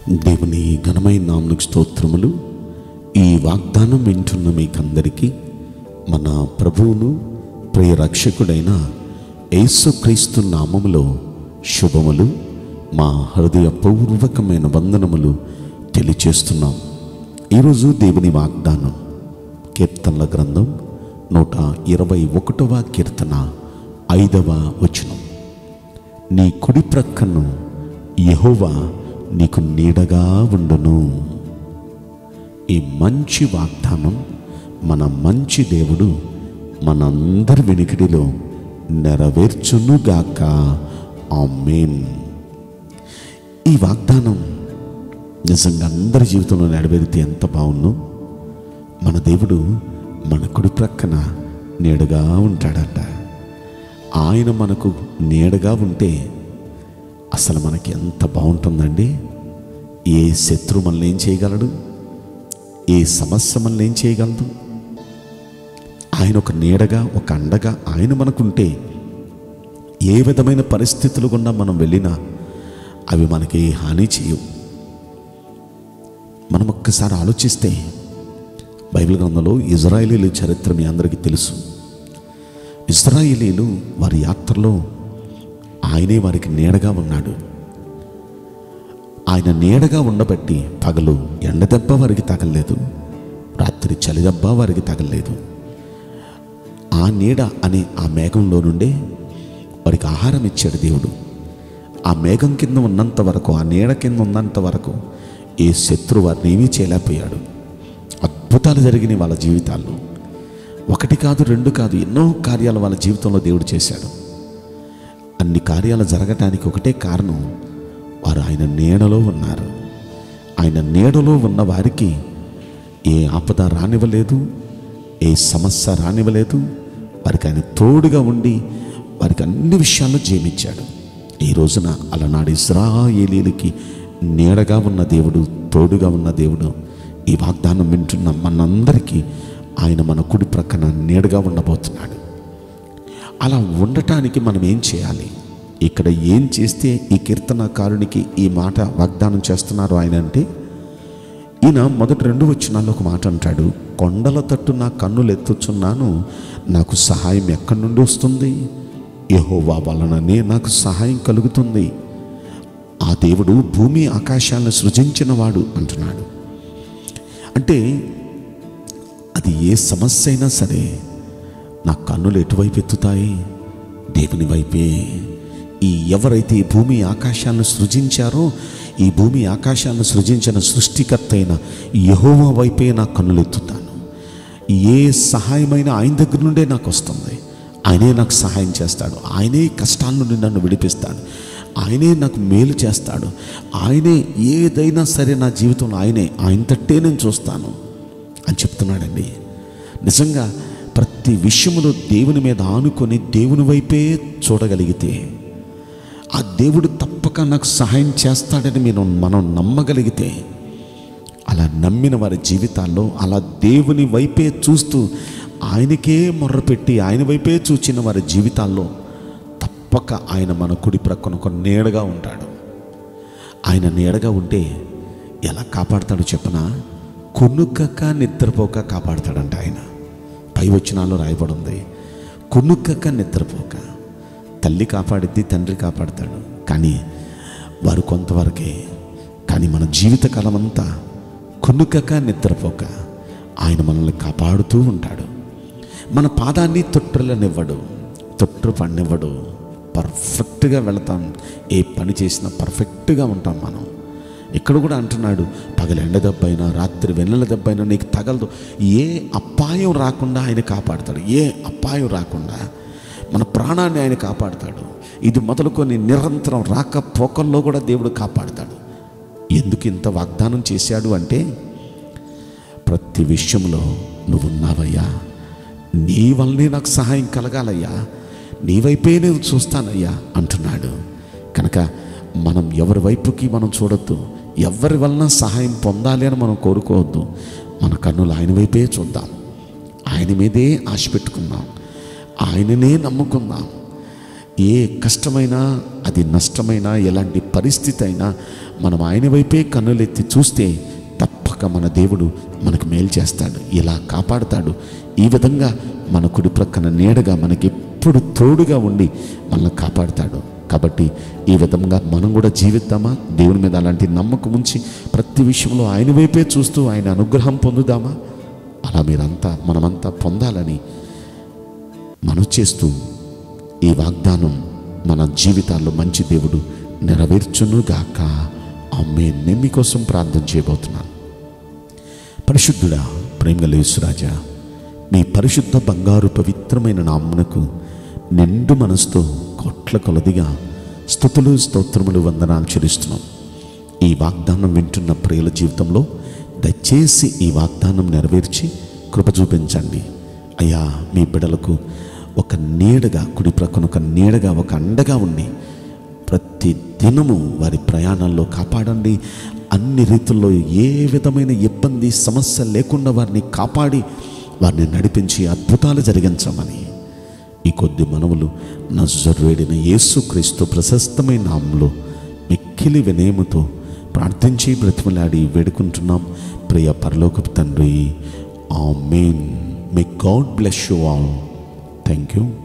దేవుని ఘనమైన నామకు స్తోత్రములు ఈ వాగ్దానం వింటున్న మీకందరికీ మన ప్రభువును ప్రియ రక్షకుడైన యేసుక్రీస్తు నామములో శుభములు మా హృదయపూర్వకమైన వందనములు తెలియచేస్తున్నాం ఈరోజు దేవుని వాగ్దానం కీర్తనల గ్రంథం నూట ఇరవై ఒకటవ కీర్తన ఐదవ వచనం నీ కుడి ప్రక్కను యెహోవా నీకు నీడగా ఉండును ఈ మంచి వాగ్దానం మన మంచి దేవుడు మనందరి వెనుకడిలో నెరవేర్చునుగాక ఆమేన్ ఈ వాగ్దానం నిజంగా అందరి జీవితంలో నెరవేరితే ఎంత బాగుండు మన దేవుడు మన కుడి ప్రక్కన నీడగా ఉంటాడంట ఆయన మనకు నీడగా ఉంటే అసలు మనకి ఎంత బాగుంటుందండి ఏ శత్రు మనల్ని ఏం చేయగలడు ఏ సమస్య మనల్ని ఏం చేయగలదు ఆయన ఒక నీడగా ఒక అండగా ఆయన మనకుంటే ఏ విధమైన పరిస్థితులు గుండా మనం వెళ్ళినా అవి మనకి హాని చేయవు మనం ఒక్కసారి ఆలోచిస్తే బైబిల్ గ్రంథంలో ఇజ్రాయేలీల చరిత్ర మీ అందరికీ తెలుసు ఇజ్రాయేలీలు వారి యాత్రలో ఆయనే వారికి నీడగా ఉన్నాడు ఆయన నీడగా ఉండబట్టి పగలు ఎండ దెబ్బ వారికి తగలలేదు రాత్రి చలి దెబ్బ వారికి తగలలేదు ఆ నీడ అనే ఆ మేఘంలో నుండే వారికి ఆహారం ఇచ్చాడు దేవుడు ఆ మేఘం కింద ఉన్నంత వరకు ఆ నీడ కింద ఉన్నంత వరకు ఏ శత్రు వారిని ఏమీ చేయలేకపోయాడు అద్భుతాలు జరిగినాయి వాళ్ళ జీవితాల్లో ఒకటి కాదు రెండు కాదు ఎన్నో కార్యాలు వాళ్ళ జీవితంలో దేవుడు చేశాడు అన్ని కార్యాలు జరగటానికి ఒకటే కారణం వారు ఆయన నీడలో ఉన్నారు ఆయన నీడలో ఉన్న వారికి ఏ ఆపద రానివ్వలేదు ఏ సమస్య రానివ్వలేదు వారికి ఆయన తోడుగా ఉండి వారికి అన్ని విషయాల్లో జీవించాడు ఈ రోజున అలనాడు ఇస్రాయేలీలకి నీడగా ఉన్న దేవుడు తోడుగా ఉన్న దేవుడు ఈ వాగ్దానం వింటున్న మనందరికీ ఆయన మన కుడి ప్రక్కన నీడగా ఉండబోతున్నాడు అలా ఉండటానికి మనం ఏం చేయాలి ఇక్కడ ఏం చేస్తే ఈ కీర్తనకారునికి ఈ మాట వాగ్దానం చేస్తున్నారు ఆయన అంటే ఈయన మొదటి రెండు వచనాల్లో ఒక మాట అంటాడు కొండల తట్టు నా కన్నులు ఎత్తుచున్నాను నాకు సహాయం ఎక్కడి నుండి వస్తుంది యెహోవా వలననే నాకు సహాయం కలుగుతుంది ఆ దేవుడు భూమి ఆకాశాలను సృజించిన వాడు అంటున్నాడు అంటే అది ఏ సమస్య అయినా సరే నా కన్నులు ఎటువైపు ఎత్తుతాయి దేవుని వైపే ఈ ఎవరైతే ఈ భూమి ఆకాశాలను సృజించారో ఈ భూమి ఆకాశాలను సృజించిన సృష్టికర్త అయిన యహోవా వైపే నా కన్నులు ఎత్తుతాను ఏ సహాయమైన ఆయన దగ్గర నుండే నాకు వస్తుంది ఆయనే నాకు సహాయం చేస్తాడు ఆయనే కష్టాల నుండి నన్ను విడిపిస్తాడు ఆయనే నాకు మేలు చేస్తాడు ఆయనే ఏదైనా సరే నా జీవితంలో ఆయనే ఆయన తట్టే నేను చూస్తాను అని చెప్తున్నాడండి నిజంగా ప్రతి విషయములో దేవుని మీద ఆనుకొని దేవుని వైపే చూడగలిగితే ఆ దేవుడు తప్పక నాకు సహాయం చేస్తాడని మీరు మనం నమ్మగలిగితే అలా నమ్మిన వారి జీవితాల్లో అలా దేవుని వైపే చూస్తూ ఆయనకే మొర్రపెట్టి ఆయన వైపే చూచిన వారి జీవితాల్లో తప్పక ఆయన మన కుడి ప్రక్కన ఒక నీడగా ఉంటాడు ఆయన నీడగా ఉంటే ఎలా కాపాడతాడో చెప్పనా కొనుక్కక నిద్రపోక కాపాడతాడంట ఆయన పై వచనాల్లో రాయబడి ఉంది కొనుక్కక నిద్రపోక తల్లి కాపాడిద్ది తండ్రి కాపాడతాడు కానీ వారు కొంతవరకే కానీ మన జీవితకాలం అంతా కొనుక్కక నిద్రపోక ఆయన మనల్ని కాపాడుతూ ఉంటాడు మన పాదాన్ని తొట్టులనివ్వడు తొట్టు పడినివ్వడు పర్ఫెక్ట్గా వెళతాం ఏ పని చేసినా పర్ఫెక్ట్గా ఉంటాం మనం ఇక్కడ కూడా అంటున్నాడు పగల ఎండ దెబ్బైనా రాత్రి వెన్నెల దెబ్బైనా నీకు తగలదు ఏ అపాయం రాకుండా ఆయన కాపాడతాడు ఏ అపాయం రాకుండా మన ప్రాణాన్ని ఆయన కాపాడతాడు ఇది మొదలుకొని నిరంతరం రాకపోకల్లో కూడా దేవుడు కాపాడతాడు ఎందుకు ఇంత వాగ్దానం చేశాడు అంటే ప్రతి విషయంలో నువ్వు ఉన్నావయ్యా నీ వల్లనే నాకు సహాయం కలగాలయ్యా నీ వైపే నేను చూస్తానయ్యా అంటున్నాడు కనుక మనం ఎవరి వైపుకి మనం చూడొద్దు ఎవరి వలన సహాయం పొందాలి అని మనం కోరుకోవద్దు మన కన్నులు ఆయన వైపే చూద్దాం ఆయన మీదే ఆశ పెట్టుకుందాం ఆయననే నమ్ముకుందాం ఏ కష్టమైనా అది నష్టమైనా ఎలాంటి పరిస్థితి అయినా మనం ఆయన వైపే కన్నులెత్తి చూస్తే తప్పక మన దేవుడు మనకు మేలు చేస్తాడు ఇలా కాపాడుతాడు ఈ విధంగా మన కుడి ప్రక్కన నీడగా మనకి ఎప్పుడు తోడుగా ఉండి మనల్ని కాపాడుతాడు కాబట్టి ఈ విధంగా మనం కూడా జీవిద్దామా దేవుని మీద అలాంటి నమ్మకం ఉంచి ప్రతి విషయంలో ఆయన వైపే చూస్తూ ఆయన అనుగ్రహం పొందుదామా అలా మీరంతా మనమంతా పొందాలని మనం చేస్తూ ఈ వాగ్దానం మన జీవితాల్లో మంచి దేవుడు నెరవేర్చునుగాక ఆమె నేను మీకోసం ప్రార్థన చేయబోతున్నాను పరిశుద్ధుడా ప్రేమగల యేసురాజా మీ పరిశుద్ధ బంగారు పవిత్రమైన నామునకు నిండు మనసుతో కోట్ల కొలదిగా స్థుతులు స్తోత్రములు వందనాలు చెల్లిస్తున్నాం ఈ వాగ్దానం వింటున్న ప్రియుల జీవితంలో దయచేసి ఈ వాగ్దానం నెరవేర్చి కృప చూపించండి అయ్యా మీ బిడలకు ఒక నీడగా కుడి ప్రక్కన ఒక నీడగా ఒక అండగా ఉండి ప్రతి దినము వారి ప్రయాణాల్లో కాపాడండి అన్ని రీతుల్లో ఏ విధమైన ఇబ్బంది సమస్య లేకుండా వారిని కాపాడి వారిని నడిపించి అద్భుతాలు జరిగించమని ఈ కొద్ది మనవులు నజరువేడిన యేసుక్రీస్తు ప్రశస్తమైన నామంలో మిక్కిలి వినయముతో ప్రార్థించి బ్రతిమలాడి వేడుకుంటున్నాం ప్రియ పరలోకపు తండ్రి ఆ మెయిన్ may God bless you all thank you